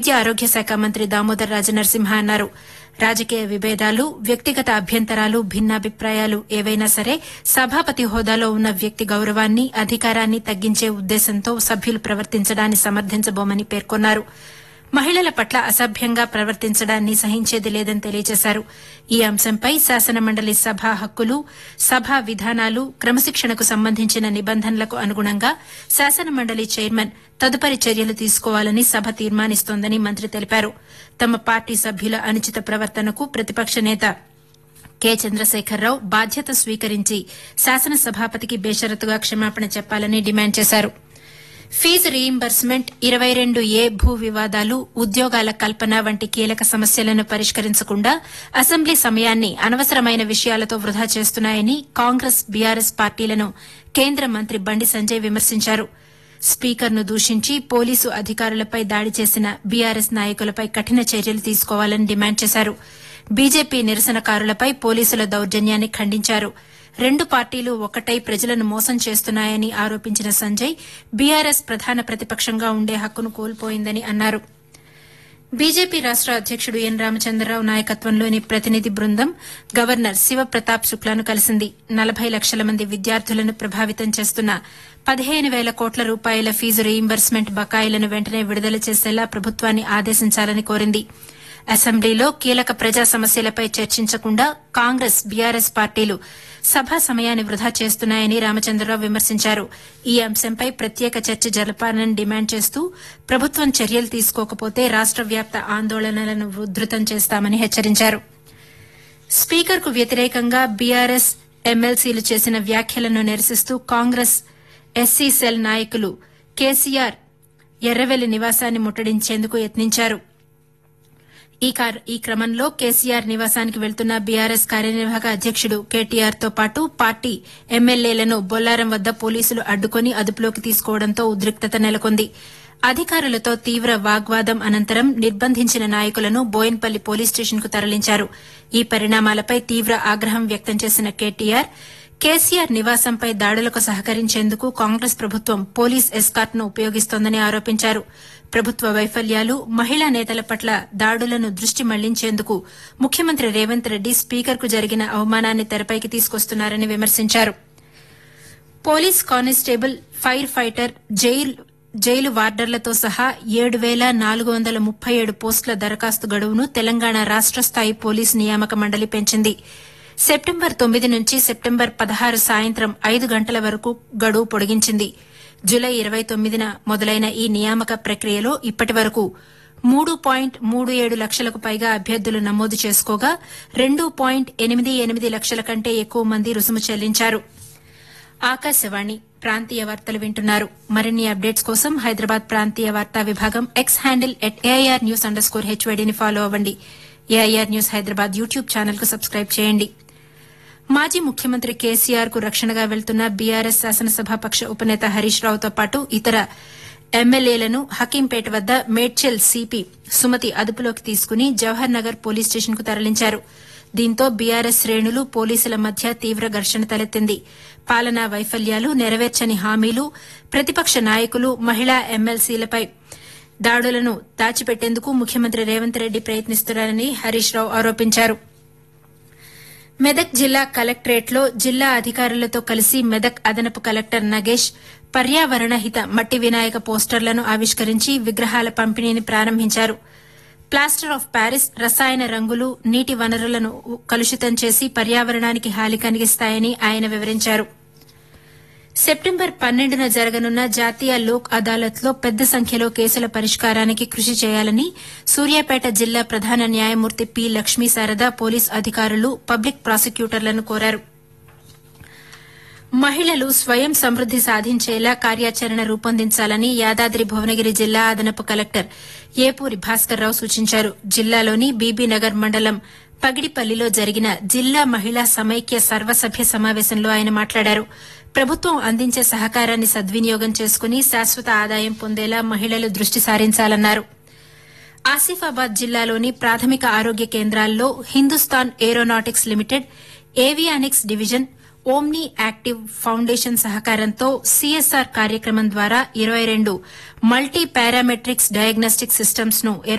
వైద్య ఆరోగ్య శాఖ మంత్రి దామోదర్ రాజనరసింహ అన్నారు రాజకీయ విభేదాలు వ్యక్తిగత అభ్యంతరాలు భిన్నాభిప్రాయాలు ఏవైనా సరే సభాపతి హోదాలో ఉన్న వ్యక్తి గౌరవాన్ని అధికారాన్ని తగ్గించే ఉద్దేశంతో సభ్యులు ప్రవర్తించడాన్ని సమర్థించబోమని పేర్కొన్నారు మహిళల పట్ల అసభ్యంగా ప్రవర్తించడాన్ని సహించేది లేదని తెలియజేశారు ఈ అంశంపై శాసనమండలి సభా హక్కులు సభా విధానాలు క్రమశిక్షణకు సంబంధించిన నిబంధనలకు అనుగుణంగా శాసనమండలి చైర్మన్ తదుపరి చర్యలు తీసుకోవాలని సభ తీర్మానిస్తోందని మంత్రి తెలిపారు తమ పార్టీ సభ్యుల అనుచిత ప్రవర్తనకు ప్రతిపక్ష నేత కె చంద్రశేఖరరావు బాధ్యత స్వీకరించి శాసనసభాపతికి బేషరతుగా క్షమాపణ చెప్పాలని డిమాండ్ చేశారు ఫీజు రీయింబర్స్మెంట్ ఇరవై రెండు ఏ భూ వివాదాలు ఉద్యోగాల కల్పన వంటి కీలక సమస్యలను పరిష్కరించకుండా అసెంబ్లీ సమయాన్ని అనవసరమైన విషయాలతో వృధా చేస్తున్నాయని కాంగ్రెస్ బీఆర్ఎస్ పార్టీలను కేంద్ర మంత్రి బండి సంజయ్ విమర్శించారు స్పీకర్ను దూషించి పోలీసు అధికారులపై దాడి చేసిన బీఆర్ఎస్ నాయకులపై కఠిన చర్యలు తీసుకోవాలని డిమాండ్ చేశారు బీజేపీ నిరసనకారులపై పోలీసుల దౌర్జన్యాన్ని ఖండించారు రెండు పార్టీలు ఒక్కటై ప్రజలను మోసం చేస్తున్నాయని ఆరోపించిన సంజయ్ బీఆర్ఎస్ ప్రధాన ప్రతిపక్షంగా ఉండే హక్కును కోల్పోయిందని అన్నారు బీజేపీ రాష్ట అధ్యకుడు ఎన్ రామచంద్రరావు నాయకత్వంలోని ప్రతినిధి బృందం గవర్నర్ శివప్రతాప్ శుక్లాను కలిసింది నలభై లక్షల మంది విద్యార్థులను ప్రభావితం చేస్తున్న పదిహేను వేల కోట్ల రూపాయల ఫీజు రీయింబర్స్మెంట్ బకాయిలను వెంటనే విడుదల చేసేలా ప్రభుత్వాన్ని ఆదేశించాలని కోరింది అసెంబ్లీలో కీలక ప్రజా సమస్యలపై చర్చించకుండా కాంగ్రెస్ బీఆర్ఎస్ పార్టీలు సభా సమయాన్ని వృధా చేస్తున్నాయని రామచంద్రరావు విమర్శించారు ఈ అంశంపై ప్రత్యేక చర్చ జరపాలని డిమాండ్ చేస్తూ ప్రభుత్వం చర్యలు తీసుకోకపోతే రాష్ట వ్యాప్త ఆందోళనలను ఉధృతం చేస్తామని హెచ్చరించారు స్పీకర్కు వ్యతిరేకంగా బీఆర్ఎస్ ఎమ్మెల్సీలు చేసిన వ్యాఖ్యలను నిరసిస్తూ కాంగ్రెస్ ఎస్సీ సెల్ నాయకులు కేసీఆర్ ఎర్రవెల్లి నివాసాన్ని ముట్టడించేందుకు యత్నించారు ఈ కార్- ఈ క్రమంలో కేసీఆర్ నివాసానికి వెళ్తున్న బీఆర్ఎస్ కార్యనిర్వాహక అధ్యకుడు కేటీఆర్ తో పాటు పార్టీ ఎమ్మెల్యేలను బొల్లారం వద్ద పోలీసులు అడ్డుకుని అదుపులోకి తీసుకోవడంతో ఉద్రిక్తత నెలకొంది అధికారులతో తీవ్ర వాగ్వాదం అనంతరం నిర్బంధించిన నాయకులను బోయిన్పల్లి పోలీస్ స్టేషన్కు తరలించారు ఈ పరిణామాలపై తీవ్ర ఆగ్రహం వ్యక్తం చేసిన కేటీఆర్ కేసీఆర్ నివాసంపై దాడులకు సహకరించేందుకు కాంగ్రెస్ ప్రభుత్వం పోలీస్ ఎస్కార్ట్ను ఉపయోగిస్తోందని ఆరోపించారు ప్రభుత్వ వైఫల్యాలు మహిళా నేతల పట్ల దాడులను దృష్టి మళ్లించేందుకు ముఖ్యమంత్రి రేవంత్ రెడ్డి స్పీకర్కు జరిగిన అవమానాన్ని తెరపైకి తీసుకొస్తున్నారని విమర్శించారు police constable firefighter jail jail వార్డర్లతో సహా ఏడు వేల నాలుగు వందల ముప్పై ఏడు పోస్టుల దరఖాస్తు గడువును తెలంగాణ రాష్ట స్థాయి పోలీసు నియామక మండలి పెంచింది సెప్టెంబర్ తొమ్మిది నుంచి సెప్టెంబర్ పదహారు సాయంత్రం ఐదు గంటల వరకు గడువు పొడిగించింది జులై ఇరవై తొమ్మిదిన మొదలైన ఈ నియామక ప్రక్రియలో ఇప్పటి వరకు మూడు పాయింట్ మూడు ఏడు లక్షలకు పైగా అభ్యర్థులు నమోదు చేసుకోగా రెండు పాయింట్ ఎనిమిది ఎనిమిది లక్షల కంటే ఎక్కువ మంది రుసుము చెల్లించారు ఆకాశవాణి ప్రాంతీయ వార్తలు వింటున్నారు మరిన్ని అప్డేట్స్ కోసం హైదరాబాద్ ప్రాంతీయ వార్తా విభాగం X handle at AIR news underscore హెచ్వైడీని ఫాలో అవ్వండి AIR news Hyderabad YouTube channel కు సబ్స్క్రైబ్ చేయండి మాజీ ముఖ్యమంత్రి కేసీఆర్ కు రక్షణగా వెళ్తున్న బీఆర్ఎస్ శాసనసభాపక్ష ఉపనేత హరీష్ రావుతో పాటు ఇతర ఎమ్మెల్యేలను హకీంపేట వద్ద మేడ్చల్ సిపి సుమతి అదుపులోకి తీసుకుని జవహర్ నగర్ పోలీస్ స్టేషన్ కు తరలించారు దీంతో బీఆర్ఎస్ శ్రేణులు పోలీసుల మధ్య తీవ్ర ఘర్షణ తలెత్తింది పాలనా వైఫల్యాలు నెరవేర్చని హామీలు ప్రతిపక్ష నాయకులు మహిళా ఎమ్మెల్సీలపై దాడులను దాచిపెట్టేందుకు ముఖ్యమంత్రి రేవంత్ రెడ్డి ప్రయత్నిస్తున్నారని హరీష్ రావు ఆరోపించారు మెదక్ జిల్లా కలెక్టరేట్లో జిల్లా అధికారులతో కలిసి మెదక్ అదనపు కలెక్టర్ నగేష్ పర్యావరణ హిత మట్టి వినాయక పోస్టర్లను ఆవిష్కరించి విగ్రహాల పంపిణీని ప్రారంభించారు ప్లాస్టర్ ఆఫ్ ప్యారిస్ రసాయన రంగులు నీటి వనరులను కలుషితం చేసి పర్యావరణానికి హాని కలిగిస్తాయని ఆయన వివరించారు సెప్టెంబర్ పన్నెండున జరగనున్న జాతీయ లోక్ అదాలత్లో పెద్ద సంఖ్యలో కేసుల పరిష్కారానికి కృషి చేయాలని సూర్యాపేట జిల్లా ప్రధాన న్యాయమూర్తి పి లక్ష్మీ శారద పోలీస్ అధికారులు పబ్లిక్ ప్రాసిక్యూటర్లను కోరారు మహిళలు స్వయం సమృద్ది సాధించేలా కార్యాచరణ రూపొందించాలని యాదాద్రి భువనగిరి జిల్లా అదనపు కలెక్టర్ ఏపూరి భాస్కర్రావు సూచించారు జిల్లాలోని బీబీనగర్ మండలం పగిడిపల్లిలో జరిగిన జిల్లా మహిళా సమైక్య సర్వసభ్య సమావేశంలో ఆయన మాట్లాడారు ప్రభుత్వం అందించే సహకారాన్ని సద్వినియోగం చేసుకుని శాశ్వత ఆదాయం పొందేలా మహిళలు దృష్టి సారించాలన్నారు ఆసిఫాబాద్ జిల్లాలోని ప్రాథమిక ఆరోగ్య కేంద్రాల్లో Hindustan aeronautics limited avionics division omni active foundation సహకారంతో సీఎస్ఆర్ కార్యక్రమం ద్వారా ఇరవై రెండు మల్టీ పారామెట్రిక్స్ డయాగ్నోస్టిక్ సిస్టమ్స్ ను